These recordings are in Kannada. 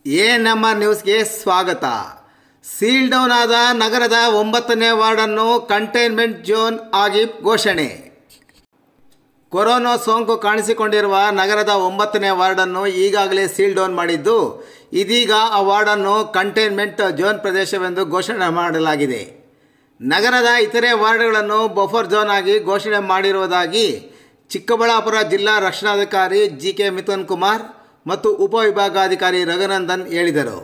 ಎ ನಮ್ಮ ನ್ಯೂಸ್ಗೆ ಸ್ವಾಗತ ಸೀಲ್ ಡೌನ್ ಆದ ನಗರದ ಒಂಬತ್ತನೇ ವಾರ್ಡನ್ನು ಕಂಟೈನ್ಮೆಂಟ್ ಝೋನ್ ಆಗಿ ಘೋಷಣೆ ಕೊರೋನಾ ಸೋಂಕು ಕಾಣಿಸಿಕೊಂಡಿರುವ ನಗರದ ಒಂಬತ್ತನೇ ವಾರ್ಡನ್ನು ಈಗಾಗಲೇ ಸೀಲ್ ಡೌನ್ ಮಾಡಿದ್ದು ಇದೀಗ ಆ ವಾರ್ಡನ್ನು ಕಂಟೈನ್ಮೆಂಟ್ ಝೋನ್ ಪ್ರದೇಶವೆಂದು ಘೋಷಣೆ ಮಾಡಲಾಗಿದೆ ನಗರದ ಇತರೆ ವಾರ್ಡ್ಗಳನ್ನು ಬಫರ್ ಝೋನ್ ಆಗಿ ಘೋಷಣೆ ಮಾಡಿರುವುದಾಗಿ ಚಿಕ್ಕಬಳ್ಳಾಪುರ ಜಿಲ್ಲಾ ರಕ್ಷಣಾಧಿಕಾರಿ ಜಿ ಕೆ ಮಿಥುನ್ ಕುಮಾರ್ ಮತ್ತು ಉಪವಿಭಾಗಾಧಿಕಾರಿ ರಘುನಂದನ್ ಹೇಳಿದರು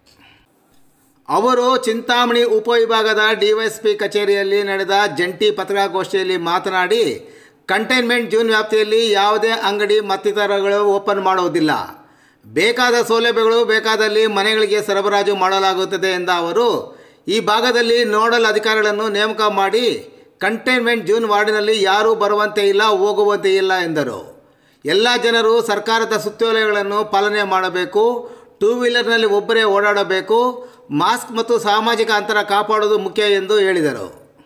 ಅವರು ಚಿಂತಾಮಣಿ ಉಪವಿಭಾಗದ ಡಿವೈಎಸ್ಪಿ ಕಚೇರಿಯಲ್ಲಿ ನಡೆದ ಜಂಟಿ ಪತ್ರಿಕಾಗೋಷ್ಠಿಯಲ್ಲಿ ಮಾತನಾಡಿ ಕಂಟೈನ್ಮೆಂಟ್ ಜೂನ್ ವ್ಯಾಪ್ತಿಯಲ್ಲಿ ಯಾವುದೇ ಅಂಗಡಿ ಮತ್ತಿತರಗಳು ಓಪನ್ ಮಾಡುವುದಿಲ್ಲ ಬೇಕಾದ ಸೌಲಭ್ಯಗಳು ಬೇಕಾದಲ್ಲಿ ಮನೆಗಳಿಗೆ ಸರಬರಾಜು ಮಾಡಲಾಗುತ್ತದೆ ಎಂದ ಅವರು ಈ ಭಾಗದಲ್ಲಿ ನೋಡಲ್ ಅಧಿಕಾರಿಗಳನ್ನು ನೇಮಕ ಮಾಡಿ ಕಂಟೈನ್ಮೆಂಟ್ ಜೂನ್ ವಾರ್ಡಿನಲ್ಲಿ ಯಾರೂ ಬರುವಂತೆ ಇಲ್ಲ ಹೋಗುವಂತೆ ಇಲ್ಲ ಎಂದರು ಎಲ್ಲ ಜನರು ಸರ್ಕಾರದ ಸುತ್ತೋಲೆಗಳನ್ನು ಪಾಲನೆ ಮಾಡಬೇಕು ಟೂ ವೀಲರ್ನಲ್ಲಿ ಒಬ್ಬರೇ ಓಡಾಡಬೇಕು ಮಾಸ್ಕ್ ಮತ್ತು ಸಾಮಾಜಿಕ ಅಂತರ ಕಾಪಾಡುವುದು ಮುಖ್ಯ ಎಂದು ಹೇಳಿದರು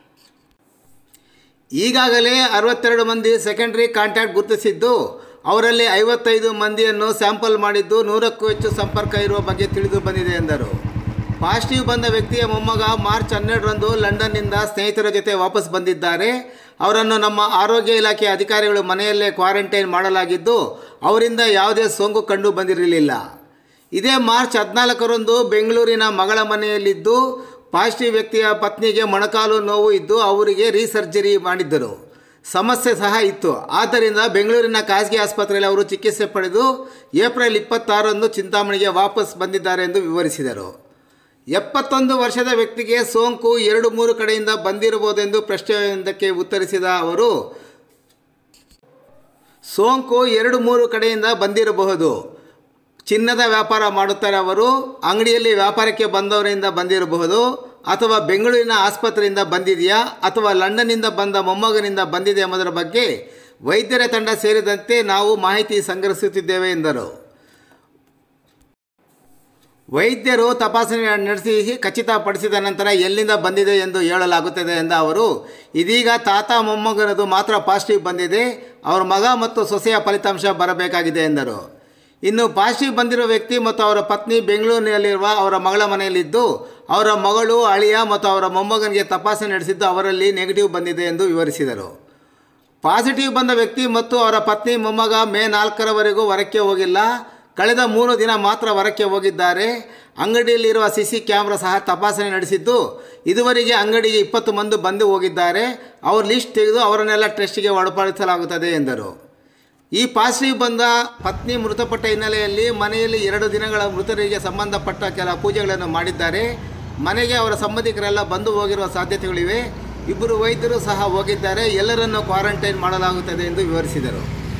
ಈಗಾಗಲೇ ಅರವತ್ತೆರಡು ಮಂದಿ ಸೆಕೆಂಡರಿ ಕಾಂಟ್ಯಾಕ್ಟ್ ಗುರುತಿಸಿದ್ದು ಅವರಲ್ಲಿ ಐವತ್ತೈದು ಮಂದಿಯನ್ನು ಸ್ಯಾಂಪಲ್ ಮಾಡಿದ್ದು ನೂರಕ್ಕೂ ಹೆಚ್ಚು ಸಂಪರ್ಕ ಇರುವ ಬಗ್ಗೆ ತಿಳಿದು ಬಂದಿದೆ ಎಂದರು ಪಾಸಿಟಿವ್ ಬಂದ ವ್ಯಕ್ತಿಯ ಮೊಮ್ಮಗ ಮಾರ್ಚ್ ಹನ್ನೆರಡರಂದು ಲಂಡನ್ನಿಂದ ಸ್ನೇಹಿತರ ಜೊತೆ ವಾಪಸ್ ಬಂದಿದ್ದಾರೆ ಅವರನ್ನು ನಮ್ಮ ಆರೋಗ್ಯ ಇಲಾಖೆ ಅಧಿಕಾರಿಗಳು ಮನೆಯಲ್ಲೇ ಕ್ವಾರಂಟೈನ್ ಮಾಡಲಾಗಿದ್ದು ಅವರಿಂದ ಯಾವುದೇ ಸೋಂಕು ಕಂಡು ಬಂದಿರಲಿಲ್ಲ ಇದೇ ಮಾರ್ಚ್ ಹದಿನಾಲ್ಕರಂದು ಬೆಂಗಳೂರಿನ ಮಗಳ ಮನೆಯಲ್ಲಿದ್ದು ಪಾಸಿಟಿವ್ ವ್ಯಕ್ತಿಯ ಪತ್ನಿಗೆ ಮೊಣಕಾಲು ನೋವು ಇದ್ದು ಅವರಿಗೆ ರೀಸರ್ಜರಿ ಮಾಡಿದ್ದರು ಸಮಸ್ಯೆ ಸಹ ಇತ್ತು ಆದ್ದರಿಂದ ಬೆಂಗಳೂರಿನ ಖಾಸಗಿ ಆಸ್ಪತ್ರೆಯಲ್ಲಿ ಅವರು ಚಿಕಿತ್ಸೆ ಪಡೆದು ಏಪ್ರಿಲ್ ಇಪ್ಪತ್ತಾರರಂದು ಚಿಂತಾಮಣಿಗೆ ವಾಪಸ್ ಬಂದಿದ್ದಾರೆ ಎಂದು ವಿವರಿಸಿದರು ಎಪ್ಪತ್ತೊಂದು ವರ್ಷದ ವ್ಯಕ್ತಿಗೆ ಸೋಂಕು ಎರಡು ಮೂರು ಕಡೆಯಿಂದ ಬಂದಿರಬಹುದೆಂದು ಪ್ರಶ್ನೆಯೊಂದಕ್ಕೆ ಉತ್ತರಿಸಿದ ಅವರು ಸೋಂಕು ಎರಡು ಮೂರು ಕಡೆಯಿಂದ ಬಂದಿರಬಹುದು ಚಿನ್ನದ ವ್ಯಾಪಾರ ಮಾಡುತ್ತಾರೆ ಅವರು ಅಂಗಡಿಯಲ್ಲಿ ವ್ಯಾಪಾರಕ್ಕೆ ಬಂದವರಿಂದ ಬಂದಿರಬಹುದು ಅಥವಾ ಬೆಂಗಳೂರಿನ ಆಸ್ಪತ್ರೆಯಿಂದ ಬಂದಿದೆಯಾ ಅಥವಾ ಲಂಡನ್ನಿಂದ ಬಂದ ಮೊಮ್ಮಗನಿಂದ ಬಂದಿದೆ ಎಂಬುದರ ಬಗ್ಗೆ ವೈದ್ಯರ ತಂಡ ಸೇರಿದಂತೆ ನಾವು ಮಾಹಿತಿ ಸಂಗ್ರಹಿಸುತ್ತಿದ್ದೇವೆ ಎಂದರು ವೈದ್ಯರು ತಪಾಸಣೆ ನಡೆಸಿ ಖಚಿತಪಡಿಸಿದ ನಂತರ ಎಲ್ಲಿಂದ ಬಂದಿದೆ ಎಂದು ಹೇಳಲಾಗುತ್ತದೆ ಎಂದ ಅವರು ಇದೀಗ ತಾತ ಮೊಮ್ಮಗನದು ಮಾತ್ರ ಪಾಸಿಟಿವ್ ಬಂದಿದೆ ಅವರ ಮಗ ಮತ್ತು ಸೊಸೆಯ ಫಲಿತಾಂಶ ಬರಬೇಕಾಗಿದೆ ಎಂದರು ಇನ್ನು ಪಾಸಿಟಿವ್ ಬಂದಿರೋ ವ್ಯಕ್ತಿ ಮತ್ತು ಅವರ ಪತ್ನಿ ಬೆಂಗಳೂರಿನಲ್ಲಿರುವ ಅವರ ಮಗಳ ಮನೆಯಲ್ಲಿದ್ದು ಅವರ ಮಗಳು ಅಳಿಯ ಮತ್ತು ಅವರ ಮೊಮ್ಮಗನಿಗೆ ತಪಾಸಣೆ ನಡೆಸಿದ್ದು ಅವರಲ್ಲಿ ನೆಗೆಟಿವ್ ಬಂದಿದೆ ಎಂದು ವಿವರಿಸಿದರು ಪಾಸಿಟಿವ್ ಬಂದ ವ್ಯಕ್ತಿ ಮತ್ತು ಅವರ ಪತ್ನಿ ಮೊಮ್ಮಗ ಮೇ ನಾಲ್ಕರವರೆಗೂ ಹೊರಕ್ಕೆ ಹೋಗಿಲ್ಲ ಕಳೆದ ಮೂರು ದಿನ ಮಾತ್ರ ಹೊರಕ್ಕೆ ಹೋಗಿದ್ದಾರೆ ಅಂಗಡಿಯಲ್ಲಿರುವ ಸಿ ಸಿ ಕ್ಯಾಮ್ರಾ ಸಹ ತಪಾಸಣೆ ನಡೆಸಿದ್ದು ಇದುವರೆಗೆ ಅಂಗಡಿಗೆ ಇಪ್ಪತ್ತು ಮಂದಿ ಬಂದು ಹೋಗಿದ್ದಾರೆ ಅವ್ರ ಲಿಸ್ಟ್ ತೆಗೆದು ಅವರನ್ನೆಲ್ಲ ಟೆಸ್ಟ್ಗೆ ಒಳಪಡಿಸಲಾಗುತ್ತದೆ ಎಂದರು ಈ ಪಾಸಿಟಿವ್ ಬಂದ ಪತ್ನಿ ಮೃತಪಟ್ಟ ಹಿನ್ನೆಲೆಯಲ್ಲಿ ಮನೆಯಲ್ಲಿ ಎರಡು ದಿನಗಳ ಮೃತರಿಗೆ ಸಂಬಂಧಪಟ್ಟ ಕೆಲ ಪೂಜೆಗಳನ್ನು ಮಾಡಿದ್ದಾರೆ ಮನೆಗೆ ಅವರ ಸಂಬಂಧಿಕರೆಲ್ಲ ಬಂದು ಹೋಗಿರುವ ಸಾಧ್ಯತೆಗಳಿವೆ ಇಬ್ಬರು ವೈದ್ಯರು ಸಹ ಹೋಗಿದ್ದಾರೆ ಎಲ್ಲರನ್ನೂ ಕ್ವಾರಂಟೈನ್ ಮಾಡಲಾಗುತ್ತದೆ ಎಂದು ವಿವರಿಸಿದರು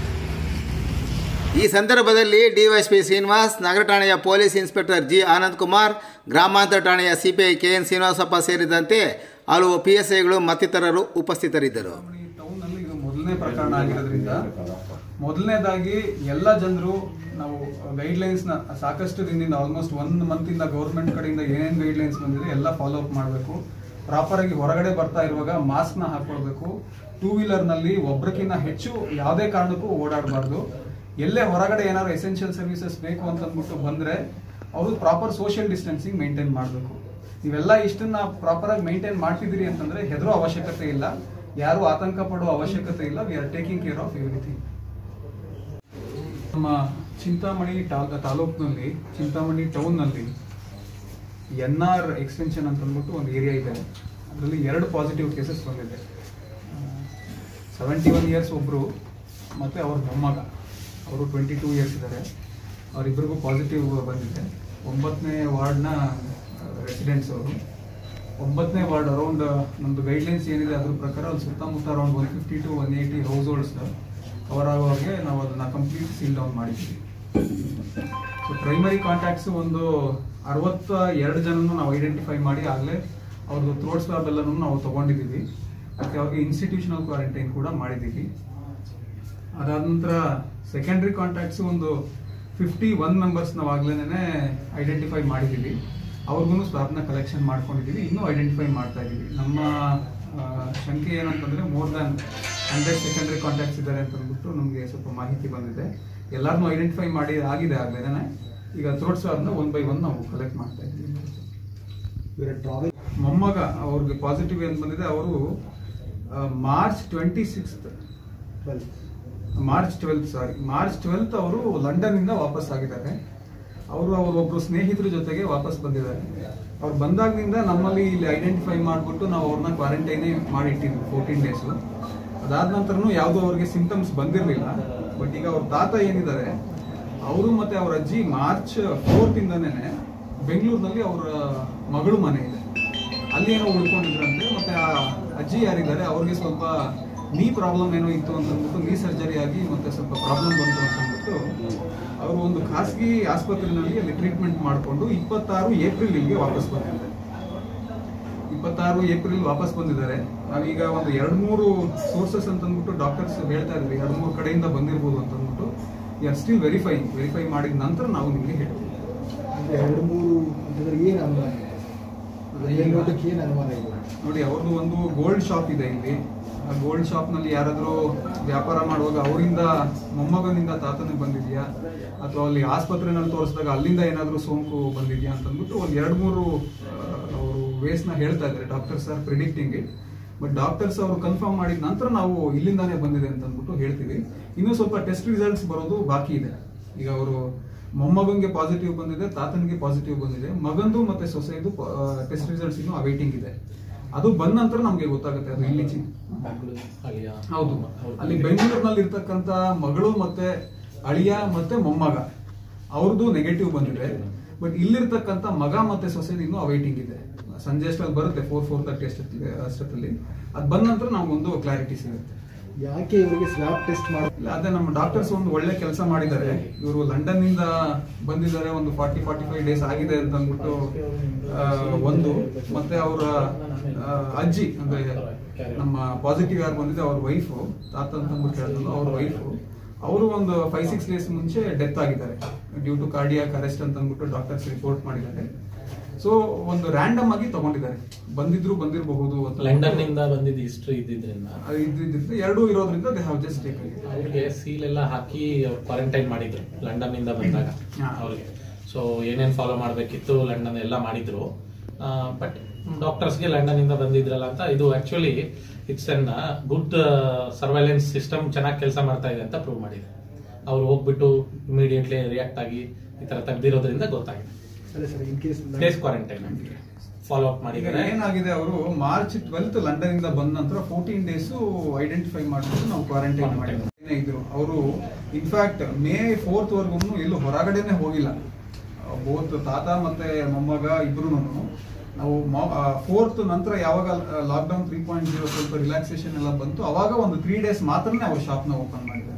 ಈ ಸಂದರ್ಭದಲ್ಲಿ ಡಿವೈಎಸ್ಪಿ ಶ್ರೀನಿವಾಸ್ ನಗರ ಠಾಣೆಯ police inspector G Anand Kumar ಗ್ರಾಮಾಂತರ ಠಾಣೆಯ ಸಿಪಿಐ ಕೆ ಎನ್ ಶ್ರೀನಿವಾಸಪ್ಪ ಸೇರಿದಂತೆ ಹಲವು ಪಿ ಎಸ್ ಐಗಳು ಮತ್ತಿತರರು ಉಪಸ್ಥಿತರಿದ್ದರು ಟೌನ್ ನಲ್ಲಿ ಇದು ಮೊದಲನೇ ಪ್ರಕರಣ ಆಗಿರೋದ್ರಿಂದ ಮೊದಲನೇದಾಗಿ ಎಲ್ಲ ಜನರು ನಾವು ಗೈಡ್ಲೈನ್ಸ್ ನ ಸಾಕಷ್ಟು ದಿನದಿಂದ ಆಲ್ಮೋಸ್ಟ್ ಒನ್ ಮಂತ್ ಇಂದ ಗೌರ್ಮೆಂಟ್ ಕಡೆಯಿಂದ ಏನೇನ್ ಗೈಡ್ಲೈನ್ಸ್ ಬಂದಿದೆ ಎಲ್ಲ ಫಾಲೋ ಅಪ್ ಮಾಡಬೇಕು ಪ್ರಾಪರ್ ಆಗಿ ಹೊರಗಡೆ ಬರ್ತಾ ಇರುವಾಗ ಮಾಸ್ಕ್ ನ ಹಾಕೊಳ್ಬೇಕು ಟೂ ವೀಲರ್ ನಲ್ಲಿ ಒಬ್ರಕ್ಕಿಂತ ಹೆಚ್ಚು ಯಾವುದೇ ಕಾರಣಕ್ಕೂ ಓಡಾಡಬಾರ್ದು ಎಲ್ಲೇ ಹೊರಗಡೆ ಏನಾದ್ರು ಎಸೆನ್ಷಿಯಲ್ ಸರ್ವಿಸಸ್ ಬೇಕು ಅಂತ ಅಂದ್ಬಿಟ್ಟು ಬಂದ್ರೆ ಅವರು ಪ್ರಾಪರ್ ಸೋಷಿಯಲ್ ಡಿಸ್ಟೆನ್ಸಿಂಗ್ ಮೇಂಟೈನ್ ಮಾಡಬೇಕು ನೀವೆಲ್ಲ ಇಷ್ಟನ್ನ ಪ್ರಾಪರ್ ಆಗಿ ಮೇಂಟೈನ್ ಮಾಡ್ತಿದ್ದೀರಿ ಅಂತಂದ್ರೆ ಹೆದರೋ ಅವಶ್ಯಕತೆ ಇಲ್ಲ ಯಾರು ಆತಂಕ ಪಡುವ ಅವಶ್ಯಕತೆ ಇಲ್ಲ we are taking care of everything ನಮ್ಮ ಚಿಂತಾಮಣಿ ತಾ- ತಾಲೂಕ್ನಲ್ಲಿ ಚಿಂತಾಮಣಿ ಟೌನ್ನಲ್ಲಿ ಎನ್ ಆರ್ ಎಕ್ಸ್ಟೆನ್ಷನ್ ಅಂತ ಅಂದ್ಬಿಟ್ಟು ಒಂದು ಏರಿಯಾ ಇದೆ ಅದರಲ್ಲಿ ಎರಡು ಪಾಸಿಟಿವ್ ಕೇಸಸ್ ಬಂದಿದೆ ಸೆವೆಂಟಿ ಒನ್ ಇಯರ್ಸ್ ಒಬ್ಬರು ಮತ್ತು ಅವ್ರ ಮೊಮ್ಮಗ ಅವರು ಟ್ವೆಂಟಿ ಟೂ ಇಯರ್ಸ್ ಇದ್ದಾರೆ ಅವರಿಬ್ಬರಿಗೂ ಪಾಸಿಟಿವ್ ಬಂದಿದೆ ಒಂಬತ್ತನೇ ವಾರ್ಡ್ನ ರೆಸಿಡೆಂಟ್ಸ್ ಅವರು ಒಂಬತ್ತನೇ ವಾರ್ಡ್ ಅರೌಂಡ್ ನಮ್ಮದು ಗೈಡ್ಲೈನ್ಸ್ ಏನಿದೆ ಅದ್ರ ಪ್ರಕಾರ ಅಲ್ಲಿ ಸುತ್ತಮುತ್ತ around one fifty to one eighty households cover ಆಗುವಾಗೆ ನಾವು ಅದನ್ನ ಕಂಪ್ಲೀಟ್ ಸೀಲ್ ಡೌನ್ ಮಾಡಿದ್ದೀವಿ ಸೊ ಪ್ರೈಮರಿ ಕಾಂಟ್ಯಾಕ್ಟ್ಸ್ ಒಂದು ಅರವತ್ತ ಎರಡು ಜನನು ನಾವು ಐಡೆಂಟಿಫೈ ಮಾಡಿ ಆಗಲೇ ಅವ್ರದ್ದು ಥ್ರೋಟ್ ಸ್ವಾಬ್ ಎಲ್ಲನೂ ನಾವು ತಗೊಂಡಿದ್ದೀವಿ ಅದಕ್ಕೆ ಅವ್ರಿಗೆ ಇನ್ಸ್ಟಿಟ್ಯೂಷನಲ್ ಕ್ವಾರಂಟೈನ್ ಕೂಡ ಮಾಡಿದ್ದೀವಿ ಅದಾದ ನಂತರ ಸೆಕೆಂಡ್ರಿ ಕಾಂಟ್ಯಾಕ್ಟ್ಸ್ ಒಂದು ಫಿಫ್ಟಿ ಒನ್ ಮೆಂಬರ್ಸ್ ನಾವು ಆಗ್ಲೇನೆ ಐಡೆಂಟಿಫೈ ಮಾಡಿದ್ದೀವಿ ಅವ್ರಿಗೂ ಸ್ವಾಬ್ನ ಕಲೆಕ್ಷನ್ ಮಾಡ್ಕೊಂಡಿದ್ದೀವಿ ಇನ್ನೂ ಐಡೆಂಟಿಫೈ ಮಾಡ್ತಾ ಇದ್ದೀವಿ ನಮ್ಮ ಆ, ಶಂಕೆ ಏನಂತಂದ್ರೆ more than hundred secondary contacts ಇದ್ದಾರೆ ಅಂತ ಅಂದ್ಬಿಟ್ಟು ನಮಗೆ ಸ್ವಲ್ಪ ಮಾಹಿತಿ ಬಂದಿದೆ ಎಲ್ಲಾರನ್ನೂ ಐಡೆಂಟಿಫೈ ಮಾಡಿ ಆಗಿದೆ ಆಗ್ಲೇನೆ ಈಗ ಥ್ರೋಟ್ ಸ್ವಾಬ್ನ ಒನ್ ಬೈ ಒನ್ ನಾವು ಕಲೆಕ್ಟ್ ಮಾಡ್ತಾ ಇದ್ದೀವಿ ಇವರ ಟ್ರಾವೆಲ್ ಮೊಮ್ಮಗ ಅವ್ರಿಗೆ ಪಾಸಿಟಿವ್ ಏನು ಬಂದಿದೆ ಅವರು March twenty sixth March twelfth sorry March twelfth ಅವರು ಲಂಡನ್ ಇಂದ ವಾಪಸ್ ಆಗಿದ್ದಾರೆ ಅವರು ಅವ್ರ ಒಬ್ರು ಸ್ನೇಹಿತರ ಜೊತೆಗೆ ವಾಪಸ್ ಬಂದಿದ್ದಾರೆ ಅವ್ರು ಬಂದಾಗಿನಿಂದ ನಮ್ಮಲ್ಲಿ ಇಲ್ಲಿ ಐಡೆಂಟಿಫೈ ಮಾಡಿಬಿಟ್ಟು ನಾವು ಅವ್ರನ್ನ ಕ್ವಾರಂಟೈನೇ ಮಾಡಿಟ್ಟಿದ್ವಿ ಫೋರ್ಟೀನ್ ಡೇಸು ಅದಾದ ನಂತರನೂ ಯಾವುದೋ ಅವ್ರಿಗೆ ಸಿಂಟಮ್ಸ್ ಬಂದಿರಲಿಲ್ಲ ಬಟ್ ಈಗ ಅವ್ರ ತಾತ ಏನಿದ್ದಾರೆ ಅವರು ಮತ್ತೆ ಅವ್ರ ಅಜ್ಜಿ ಮಾರ್ಚ್ ಫೋರ್ತ್ ಇಂದನೇ ಬೆಂಗಳೂರಿನಲ್ಲಿ ಅವರ ಮಗಳು ಮನೆ ಇದೆ ಅಲ್ಲಿ ಏನೋ ಉಳ್ಕೊಂಡಿದ್ರಂತೆ ಮತ್ತೆ ಆ ಅಜ್ಜಿ ಯಾರಿದ್ದಾರೆ ಅವ್ರಿಗೆ ಸ್ವಲ್ಪ ನೀ ಪ್ರಾಬ್ಲಮ್ ಏನೋ ಇತ್ತು ಅಂತ ಅಂದ್ಬಿಟ್ಟು ನೀ ಸರ್ಜರಿ ಆಗಿ ಮತ್ತೆ ಸ್ವಲ್ಪ ಪ್ರಾಬ್ಲಮ್ ಬಂತು ಅಂತ ಅಂದ್ಬಿಟ್ಟು ಅವರು ಒಂದು ಖಾಸಗಿ ಆಸ್ಪತ್ರೆಯಲ್ಲಿ ಅಲ್ಲಿ ಟ್ರೀಟ್ಮೆಂಟ್ ಮಾಡಿಕೊಂಡು ಇಪ್ಪತ್ತಾರು ಏಪ್ರಿಲ್ ಇಲ್ಲಿಗೆ ವಾಪಸ್ ಬಂದಿದ್ದಾರೆ ಇಪ್ಪತ್ತಾರು ಏಪ್ರಿಲ್ ವಾಪಸ್ ಬಂದಿದ್ದಾರೆ ನಾವೀಗ ಒಂದು ಎರಡು ಮೂರು ಸೋರ್ಸಸ್ ಅಂತ ಅಂದ್ಬಿಟ್ಟು ಡಾಕ್ಟರ್ಸ್ ಹೇಳ್ತಾ ಇದ್ವಿ ಎರಡು ಮೂರು ಕಡೆಯಿಂದ ಬಂದಿರ್ಬೋದು ಅಂತ ಅಂದ್ಬಿಟ್ಟು ಆರ್ ಸ್ಟಿಲ್ ವೆರಿಫೈ ವೆರಿಫೈ ಮಾಡಿದ ನಂತರ ನಾವು ನಿಮಗೆ ಹೇಳ್ತೀವಿ ಅಂದ್ರೆ ಎರಡು ಮೂರು ಅಂತಂದ್ರೆ ಏನು ಅನುಮಾನ ಇದೆ ಏನ್ ನೋಡಕ್ಕೆ ಏನು ಅನುಮಾನ ಇದೆ ನೋಡಿ ಅವ್ರದ್ದು ಒಂದು ಗೋಲ್ಡ್ ಶಾಪ್ ಇದೆ ಇಲ್ಲಿ ಆ ಗೋಲ್ಡ್ ಶಾಪ್ ನಲ್ಲಿ ಯಾರಾದ್ರೂ ವ್ಯಾಪಾರ ಮಾಡುವಾಗ ಅವರಿಂದ ಮೊಮ್ಮಗನಿಂದ ತಾತನಿಗೆ ಬಂದಿದ್ಯಾ ಅಥವಾ ಅಲ್ಲಿ ಆಸ್ಪತ್ರೆನಲ್ಲಿ ತೋರಿಸಿದಾಗ ಅಲ್ಲಿಂದ ಏನಾದ್ರೂ ಸೋಂಕು ಬಂದಿದ್ಯಾ ಅಂತ ಅಂದ್ಬಿಟ್ಟು ಒಂದು ಎರಡು ಮೂರು ಅವರು ವೇಸ್ನ ಹೇಳ್ತಾ ಇದ್ದಾರೆ doctors are predicting it but doctors ಅವರು ಕನ್ಫರ್ಮ್ ಮಾಡಿದ ನಂತರ ನಾವು ಇಲ್ಲಿಂದಾನೇ ಬಂದಿದೆ ಅಂತ ಅಂದ್ಬಿಟ್ಟು ಹೇಳ್ತೀವಿ ಇನ್ನೂ ಸ್ವಲ್ಪ ಟೆಸ್ಟ್ ರಿಸಲ್ಟ್ಸ್ ಬರೋದು ಬಾಕಿ ಇದೆ ಈಗ ಅವರು ಮೊಮ್ಮಗನ್ಗೆ ಪಾಸಿಟಿವ್ ಬಂದಿದೆ ತಾತನಿಗೆ ಪಾಸಿಟಿವ್ ಬಂದಿದೆ ಮಗಂದು ಮತ್ತೆ ಸೊಸೆದು ಟೆಸ್ಟ್ ರಿಸಲ್ಟ್ಸ್ ಇನ್ನೂ ಅವೈಟಿಂಗ್ ಇದೆ ಅದು ಬಂದ ನಂತರ ನಮ್ಗೆ ಗೊತ್ತಾಗುತ್ತೆ ಅದು ಇಲ್ಲಿ ಚಿ- ಹೌದು ಅಲ್ಲಿ ಬೆಂಗಳೂರಿನಲ್ಲಿ ಇರ್ತಕ್ಕಂತ ಮಗಳು ಮತ್ತೆ ಅಳಿಯ ಮತ್ತೆ ಮೊಮ್ಮಗ ಅವ್ರದ್ದು ನೆಗೆಟಿವ್ ಬಂದಿದೆ ಬಟ್ ಇಲ್ಲಿರ್ತಕ್ಕಂತ ಮಗ ಮತ್ತೆ ಸೊಸೆದು ಇನ್ನೂ ಅವೈಟಿಂಗ್ ಇದೆ ಸಂಜೆ ಅಷ್ಟಲ್ಲಿ ಬರುತ್ತೆ ಫೋರ್ ಫೋರ್ ತರ್ಟಿ ಅಷ್ಟೊತ್ತಿಗೆ ಅಷ್ಟೊತ್ತಲ್ಲಿ ಅದು ಬಂದ ನಂತರ ನಮ್ಗೊಂದು ಕ್ಲಾರಿಟಿ ಸಿಗುತ್ತೆ ಯಾಕೆ ಇವರಿಗೆ ಸ್ವಾಬ್ ಟೆಸ್ಟ್ ಮಾಡಿ ಇಲ್ಲ, ಅದೇ ನಮ್ಮ ಡಾಕ್ಟರ್ಸ್ ಒಂದು ಒಳ್ಳೆ ಕೆಲಸ ಮಾಡಿದ್ದಾರೆ ಇವರು ಲಂಡನ್ ನಿಂದ ಬಂದಿದ್ದಾರೆ ಒಂದು ಫಾರ್ಟಿ ಫಾರ್ಟಿ ಫೈವ್ ಡೇಸ್ ಆಗಿದೆ ಅಂತ ಅಂದ್ಬಿಟ್ಟು ಆ, ಒಂದು ಮತ್ತೆ ಅವರ ಅಜ್ಜಿ ಅಂದ್ರೆ ನಮ್ಮ ಪಾಸಿಟಿವ್ ಯಾರು ಬಂದಿದೆ ಅವ್ರ ವೈಫು ತಾತ ಅಂತ ಅಂದ್ಬಿಟ್ಟು ಹೇಳಿದ್ರು ಅವ್ರ ವೈಫು ಅವರು ಒಂದು ಫೈವ್ ಸಿಕ್ಸ್ ಡೇಸ್ ಮುಂಚೆ ಡೆತ್ ಆಗಿದ್ದಾರೆ ಡ್ಯೂ ಟು ಕಾರ್ಡಿಯಾಕ್ ಅರೆಸ್ಟ್ ಅಂತ ಅಂದ್ಬಿಟ್ಟು ಡಾಕ್ಟರ್ಸ್ ರಿಪೋರ್ಟ್ ಮಾಡಿದ್ದಾರೆ ಸೊ ಒಂದು ರ್ಯಾಂಡಮ್ ಆಗಿ ತಗೊಂಡಿದ್ದಾರೆ ಬಂದಿದ್ರು ಬಂದಿರಬಹುದು ಅಂತ ಲಂಡನ್ ನಿಂದ ಬಂದಿದ್ದ ಹಿಸ್ಟ್ರಿ ಇದ್ದಿದ್ರಿಂದ ಅದು ಇದ್ದಿದ್ದು ಎರಡೂ ಇರೋದ್ರಿಂದ ದೇ ಹ್ಯಾವ್ ಜಸ್ಟ್ ಟೇಕ್ ಅವ್ರಿಗೆ ಸೀಲ್ ಎಲ್ಲ ಹಾಕಿ ಅವ್ರು ಕ್ವಾರಂಟೈನ್ ಮಾಡಿದ್ರು ಲಂಡನ್ ನಿಂದ ಬಂದಾಗ ಹಾ. ಅವ್ರಿಗೆ ಸೊ ಏನೇನ್ ಫಾಲೋ ಮಾಡ್ಬೇಕಿತ್ತು ಲಂಡನ್ ಎಲ್ಲ ಮಾಡಿದ್ರು ಬಟ್ ಡಾಕ್ಟರ್ಸ್ಗೆ ಲಂಡನ್ ಇಂದ ಬಂದಿದ್ರಲ್ಲ ಅಂತ ಇದು actually it's an good surveillance system ಚೆನ್ನಾಗಿ ಕೆಲಸ ಮಾಡ್ತಾ ಇದೆ ಅಂತ ಪ್ರೂವ್ ಮಾಡಿದೆ ಅವ್ರು ಹೋಗ್ಬಿಟ್ಟು ಇಮಿಡಿಯೇಟ್ಲಿ ರಿಯಾಕ್ಟ್ ಆಗಿ ಈ ತರ ತೆಗ್ದಿರೋದ್ರಿಂದ ಗೊತ್ತಾಗಿದೆ ಅದೇ sir in case case quarantine follow up ಈಗ ಮಾಡಿದ್ದಾರೆ ಏನಾಗಿದೆ ಅವರು ಮಾರ್ಚ್ ಟ್ವೆಲ್ತ್ ಲಂಡನ್ ಇಂದ ಬಂದ ನಂತರ ಫೋರ್ಟೀನ್ ಡೇಸ್ ಐಡೆಂಟಿಫೈ ಮಾಡಿಬಿಟ್ಟು ನಾವು ಕ್ವಾರಂಟೈನ್ ಮಾಡಿದ್ವಿ ಇದ್ರು ಅವರು ಇನ್ಫ್ಯಾಕ್ಟ್ ಮೇ ಫೋರ್ತ್ ವರ್ಗು ಎಲ್ಲೂ ಹೊರಗಡೆನೆ ಹೋಗಿಲ್ಲ ಬೋತ್ ತಾತ ಮತ್ತೆ ಮೊಮ್ಮಗ ಇಬ್ರು ನಾವು ಫೋರ್ತ್ ನಂತರ ಯಾವಾಗ ಲಾಕ್ಡೌನ್ ತ್ರೀ ಪಾಯಿಂಟ್ ಜೀರೋ ಸ್ವಲ್ಪ ರಿಲ್ಯಾಕ್ಸೇಷನ್ ಎಲ್ಲ ಬಂತು ಅವಾಗ ಒಂದು ತ್ರೀ ಡೇಸ್ ಮಾತ್ರನೇ ಅವ್ರ ಶಾಪ್ನ ಓಪನ್ ಮಾಡಿದ್ದಾರೆ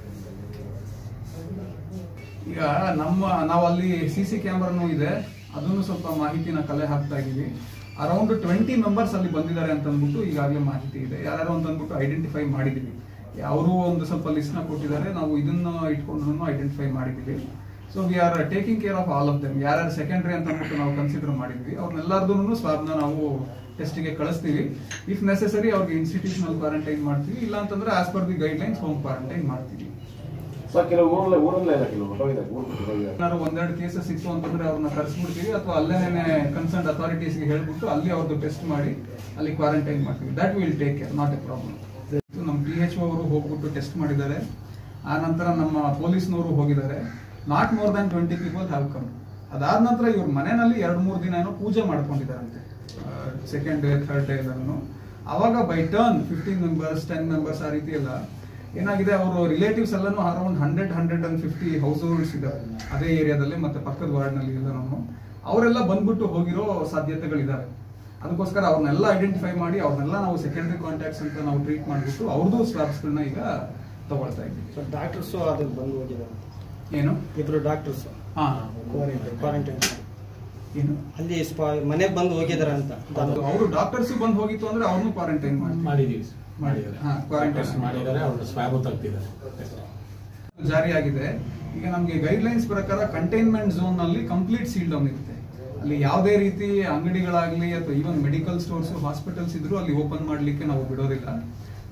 ಈಗ ನಮ್ಮ ನಾವು ಅಲ್ಲಿ ಸಿ ಸಿ ಕ್ಯಾಮ್ರಾನು ಇದೆ ಅದನ್ನು ಸ್ವಲ್ಪ ಮಾಹಿತಿನ ಕಲೆ ಹಾಕ್ತಾ ಇದೀವಿ ಅರೌಂಡ್ ಟ್ವೆಂಟಿ ಮೆಂಬರ್ಸ್ ಅಲ್ಲಿ ಬಂದಿದ್ದಾರೆ ಅಂತ ಅಂದ್ಬಿಟ್ಟು ಈಗಾಗಲೇ ಮಾಹಿತಿ ಇದೆ ಯಾರ್ಯಾರು ಅಂತ ಅಂದ್ಬಿಟ್ಟು ಐಡೆಂಟಿಫೈ ಮಾಡಿದೀವಿ ಅವರು ಒಂದು ಸ್ವಲ್ಪ ಲಿಸ್ಟ್ ನ ಕೊಟ್ಟಿದ್ದಾರೆ ನಾವು ಇದನ್ನ ಇಟ್ಕೊಂಡು ಐಡೆಂಟಿಫೈ ಮಾಡಿದೀವಿ so we are taking care of all of them ಯಾರ್ಯಾರು ಸೆಕೆಂಡ್ರಿ ಅಂತ ಅಂದ್ಬಿಟ್ಟು ನಾವು ಕನ್ಸಿಡರ್ ಮಾಡಿದ್ವಿ ಅವ್ರನ್ನೆಲ್ಲರದೂ ಸ್ವಾಬ್ನ ನಾವು ಟೆಸ್ಟ್ಗೆ ಕಳಿಸ್ತೀವಿ ಇಫ್ ನೆಸೆಸರಿ ಅವ್ರಿಗೆ ಇನ್ಸ್ಟಿಟ್ಯೂಷನಲ್ ಕ್ವಾರಂಟೈನ್ ಮಾಡ್ತೀವಿ ಇಲ್ಲ ಅಂತಂದ್ರೆ as per the guidelines home quarantine ಮಾಡ್ತೀವಿ ಸರ್ ಕೆಲವು ಊರಲ್ಲೇ ಊರಲ್ಲೇ ಇಲ್ಲ ಕೆಲವು ಹೊರಗಿದ್ದಾರೆ ಊರು ಬಿಟ್ಟು ಹೋಗಿದ್ದಾರೆ ಏನಾದ್ರು ಒಂದೆರಡು ಕೇಸಸ್ ಇತ್ತು ಅಂತಂದ್ರೆ ಅವ್ರನ್ನ ಕರೆಸ್ಬಿಡ್ತೀವಿ ಅಥವಾ ಅಲ್ಲೇನೆ ಕನ್ಸರ್ನ್ ಅಥಾರಿಟೀಸ್ಗೆ ಹೇಳ್ಬಿಟ್ಟು ಅಲ್ಲಿ ಅವ್ರದ್ದು ಟೆಸ್ಟ್ ಮಾಡಿ ಅಲ್ಲಿ ಕ್ವಾರಂಟೈನ್ ಮಾಡ್ತೀವಿ that will take care not a problem ನಮ್ಮ ಪಿ ಎಚ್ ಅವರು ಹೋಗ್ಬಿಟ್ಟು ಟೆಸ್ಟ್ ಮಾಡಿದ್ದಾರೆ ಆ ನಂತರ ನಮ್ಮ ಪೊಲೀಸ್ನವರು ಹೋಗಿದ್ದಾರೆ not more than twenty people have come ಅದಾದ ನಂತರ ಇವ್ರ ಮನೆಯಲ್ಲಿ ಎರಡು ಮೂರು ದಿನ ಏನೋ ಪೂಜೆ ಮಾಡ್ಕೊಂಡಿದ್ದಾರಂತೆ ಸೆಕೆಂಡ್ ಡೇ ಥರ್ಡ್ ಡೇ ಎಲ್ಲಾನು ಅವಾಗ by turn fifteen members ten members ಆ ರೀತಿ ಎಲ್ಲ ಏನಾಗಿದೆ ಅವರು ರಿಲೇಟಿವ್ಸ್ ಎಲ್ಲಾನು around hundred hundred and fifty households ಇದಾವೆ ಅದೇ ಏರಿಯಾದಲ್ಲಿ ಮತ್ತೆ ಪಕ್ಕದ ವಾರ್ಡ್ನಲ್ಲಿ ಎಲ್ಲಾನು ಅವರೆಲ್ಲ ಬಂದ್ಬಿಟ್ಟು ಹೋಗಿರೋ ಸಾಧ್ಯತೆಗಳಿದಾವೆ ಅದಕ್ಕೋಸ್ಕರ ಅವ್ರನ್ನೆಲ್ಲ ಐಡೆಂಟಿಫೈ ಮಾಡಿ ಅವ್ರನ್ನೆಲ್ಲ ನಾವು ಸೆಕೆಂಡರಿ ಕಾಂಟ್ಯಾಕ್ಟ್ಸ್ ಅಂತ ನಾವು ಟ್ರೀಟ್ ಮಾಡಿಬಿಟ್ಟು ಅವ್ರದ್ದು ಸ್ವಾಬ್ಸ್ಗಳನ್ನ ಈಗ ತಗೊಳ್ತಾ ಇದ್ದೀವಿ ಸರ್ ಡಾಕ್ಟರ್ಸು ಅದಕ್ಕೆ ಬಂದು ಹೋಗಿದ್ದಾರೆ ಏನು ಇಬ್ರು ಡಾಕ್ಟರ್ಸ್ ಹಾ ಕ್ವಾರಂಟೈನ್ ಕ್ವಾರಂಟೈನ್ ಏನು ಅಲ್ಲಿ ಸ್ಪಾ ಮನೆಗೆ ಬಂದು ಹೋಗಿದ್ದಾರೆ ಅಂತ ಅವರು ಡಾಕ್ಟರ್ಸ್ ಬಂದು ಹೋಗಿತ್ತು ಅಂದ್ರೆ ಅವ್ರನ್ನು ಕ್ವಾರಂಟೈನ್ ಮಾಡಿ ಮಾಡಿದೀವಿ ಮಾಡಿದ್ದಾರೆ. ಹಾ, quarantine ಮಾಡಿದ್ದಾರೆ ಅವ್ರ ಸ್ವ್ಯಾಬ್ ತೆಗ್ದಿದ್ದಾರೆ ಜಾರಿಯಾಗಿದೆ ಈಗ ನಮಗೆ ಗೈಡ್ ಲೈನ್ಸ್ ಪ್ರಕಾರ ಕಂಟೈನ್ಮೆಂಟ್ ಝೋನ್ ನಲ್ಲಿ ಕಂಪ್ಲೀಟ್ ಸೀಲ್ ಡೌನ್ ಇರುತ್ತೆ ಅಲ್ಲಿ ಯಾವುದೇ ರೀತಿ ಅಂಗಡಿಗಳಾಗ್ಲಿ ಅಥವಾ ಈವನ್ ಮೆಡಿಕಲ್ ಸ್ಟೋರ್ಸ್ ಹಾಸ್ಪಿಟಲ್ಸ್ ಇದ್ರು ಅಲ್ಲಿ ಓಪನ್ ಮಾಡ್ಲಿಕ್ಕೆ ನಾವು ಬಿಡೋದಿಲ್ಲ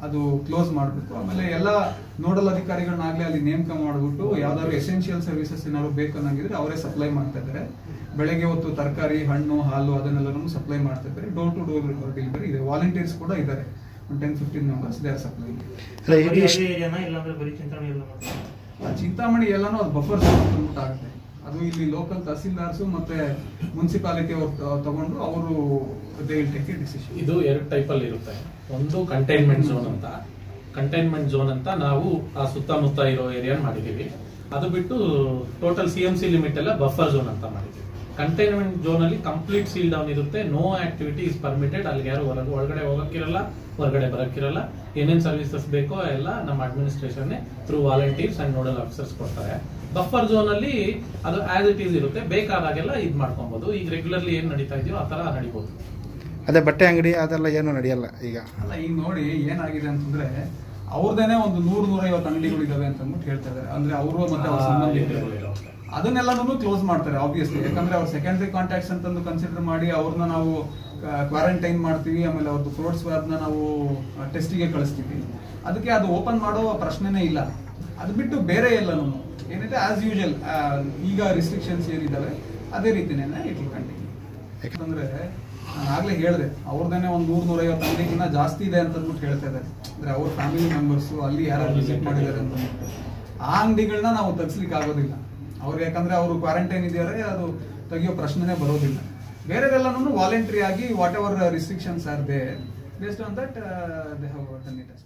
ಅದು ಕ್ಲೋಸ್ ಮಾಡಬೇಕು ಆಮೇಲೆ ಎಲ್ಲ ನೋಡಲ್ ಅಧಿಕಾರಿಗಳನ್ನಾಗ್ಲೇ ಅಲ್ಲಿ ನೇಮಕ ಮಾಡಿಬಿಟ್ಟು ಯಾವ್ದಾದ್ರು ಎಸೆನ್ಷಿಯಲ್ ಸರ್ವಿಸಸ್ ಏನಾದ್ರು ಬೇಕು ಅನ್ನಂಗಿದ್ರೆ ಅವರೇ ಸಪ್ಲೈ ಮಾಡ್ತಾ ಇದ್ದಾರೆ ಬೆಳಗ್ಗೆ ಹೊತ್ತು ತರಕಾರಿ ಹಣ್ಣು ಹಾಲು ಅದನ್ನೆಲ್ಲನೂ ಸಪ್ಲೈ ಮಾಡ್ತಾ ಇದ್ದಾರೆ ಡೋರ್ ಟು ಡೋರ್ ಡೆಲಿವರಿ ಇದೆ ವಾಲಂಟಿಯರ್ಸ್ ಕೂಡ ಇದ್ದಾರೆ ಒಂದು ten fifteen members they are supply ಅಲ್ಲ ಬರೀ ಇದು ಎಷ್ಟು ಅದೇ ಏರಿಯಾನ ಇಲ್ಲಾಂದ್ರೆ ಬರೀ ಚಿಂತಾಮಣಿ ಎಲ್ಲ ಮಾಡ್ತಾರೆ ಆ ಚಿಂತಾಮಣಿ ಎಲ್ಲಾನು ಅದು ಬಫರ್ ಝೋನ್ ಅಂತ ಅಂದ್ಬಿಟ್ಟು ಆಗುತ್ತೆ ಅದು ಇಲ್ಲಿ ಲೋಕಲ್ ತಹಸೀಲ್ದಾರ್ಸ್ ಮತ್ತೆ ಮುನ್ಸಿಪಾಲಿಟಿ ಅವ್ರು ತ- ತಗೊಂಡು ಅವರು they will take a decision ಇದು ಎರಡು ಟೈಪ್ ಅಲ್ಲಿ ಇರುತ್ತೆ ಒಂದು ಕಂಟೈನ್ಮೆಂಟ್ ಝೋನ್ ಅಂತ ಕಂಟೈನ್ಮೆಂಟ್ ಝೋನ್ ಅಂತ ನಾವು ಆ ಸುತ್ತಮುತ್ತ ಇರೋ ಏರಿಯಾ ಮಾಡಿದೀವಿ ಅದು ಬಿಟ್ಟು total C M C limit ಎಲ್ಲ ಬಫರ್ ಝೋನ್ ಅಂತ ಮಾಡಿದೀವಿ ಕಂಟೈನ್ಮೆಂಟ್ ಝೋನ್ ಅಲ್ಲಿ ಕಂಪ್ಲೀಟ್ ಸೀಲ್ ಡೌನ್ ಇರುತ್ತೆ ನೋ ಆಕ್ಟಿವಿಟಿ ಇಸ್ ಪರ್ಮಿಟೆಡ್ ಅಲ್ಲಿ ಯಾರು ಹೊರಗೆ ಒಳಗಡೆ ಹೋಗಕ್ಕಿರಲ್ಲ ಹೊರಗಡೆ ಬರಕ್ಕಿರಲ್ಲ ಏನೇನ್ ಸರ್ವಿಸಸ್ ಬೇಕೋ ಎಲ್ಲ ನಮ್ಮ administration through volunteers and nodal officers ಕೊಡ್ತಾರೆ ಬಫರ್ ಝೋನ್ ಅಲ್ಲಿ ಅದು ಆಸ್ ಇಟ್ ಈಸ್ ಇರುತ್ತೆ ಬೇಕಾದಾಗೆಲ್ಲ ಇದ್ ಮಾಡ್ಕೊಬಹುದು ಈಗ ರೆಗ್ಯುಲರ್ಲಿ ಏನ್ ನಡೀತಾ ಇದೆಯೋ ಆ ತರ ನಡಿಬಹುದು ಅದೇ ಬಟ್ಟೆ ಅಂಗಡಿ ಅದೆಲ್ಲ ಏನು ನಡೆಯಲ್ಲ ಈಗ ಅಲ್ಲ ಈಗ ನೋಡಿ ಏನಾಗಿದೆ ಅಂತಂದ್ರೆ ಅವ್ರದೇನೆ ಒಂದು ನೂರ್ ನೂರೈವತ್ತು ಅಂಗಡಿಗಳಿದಾವೆ ಅಂತ ಅಂದ್ಬಿಟ್ಟು ಹೇಳ್ತಾ ಇದಾರೆ ಅಂದ್ರೆ ಅವರು ಮತ್ತೆ ಅವ್ರ ಸಂಬಂಧಿಕರು ಅದನ್ನೆಲ್ಲನೂ ಕ್ಲೋಸ್ ಮಾಡ್ತಾರೆ ಆಬ್ವಿಯಸ್ಲಿ ಯಾಕಂದ್ರೆ ಅವ್ರ ಸೆಕೆಂಡರಿ ಕಾಂಟ್ಯಾಕ್ಟ್ಸ್ ಅಂತಂದು ಕನ್ಸಿಡರ್ ಮಾಡಿ ಅವ್ರನ್ನ ನಾವು ಕ್ವಾರಂಟೈನ್ ಮಾಡ್ತೀವಿ ಆಮೇಲೆ ಅವ್ರದ್ದು ಫ್ರೋಡ್ ಸ್ವಾಬ್ನ ನಾವು ಟೆಸ್ಟಿಗೆ ಕಳಿಸ್ತೀವಿ ಅದಕ್ಕೆ ಅದು ಓಪನ್ ಮಾಡೋ ಪ್ರಶ್ನೆನೇ ಇಲ್ಲ ಅದು ಬಿಟ್ಟು ಬೇರೆ ಎಲ್ಲನೂ ಏನಿದೆ ಆಸ್ ಯೂಶಲ್ ಈಗ ರಿಸ್ಟ್ರಿಕ್ಷನ್ಸ್ ಏನಿದಾವೆ ಅದೇ ರೀತಿನೇ ಇಟ್ ವಿಲ್ ಕಂಟಿನ್ಯೂ ಯಾಕಂದ್ರೆ ನಾನು ಆಗ್ಲೇ ಹೇಳಿದೆ ಅವ್ರದೇನೆ ಒಂದು ನೂರ್ ನೂರೈವತ್ತು ಅಂಗಡಿಗಿನ್ನ ಜಾಸ್ತಿ ಇದೆ ಅಂತ ಅಂದ್ಬಿಟ್ಟು ಹೇಳ್ತಾ ಇದ್ದಾರೆ ಅಂದ್ರೆ ಅವ್ರ ಫ್ಯಾಮಿಲಿ ಮೆಂಬರ್ಸ್ ಅಲ್ಲಿ ಯಾರು ವಿಸಿಟ್ ಮಾಡಿದ್ದಾರೆ ಅಂತ ಅಂದ್ಬಿಟ್ಟು ಆ ಅಂಗಡಿಗಳನ್ನ ನಾವು ತೆಗ್ಸ್ಲಿಕ್ಕೆ ಆಗೋದಿಲ್ಲ ಅವ್ರು ಯಾಕಂದ್ರೆ ಅವರು ಕ್ವಾರಂಟೈನ್ ಇದ್ದಾರೆ ಅದು ತೆಗಿಯೋ ಪ್ರಶ್ನೆನೇ ಬರೋದಿಲ್ಲ ಬೇರೆದೆಲ್ಲನೂ ವಾಲಂಟ್ರಿ ಆಗಿ whatever restrictions are they based on that they have done it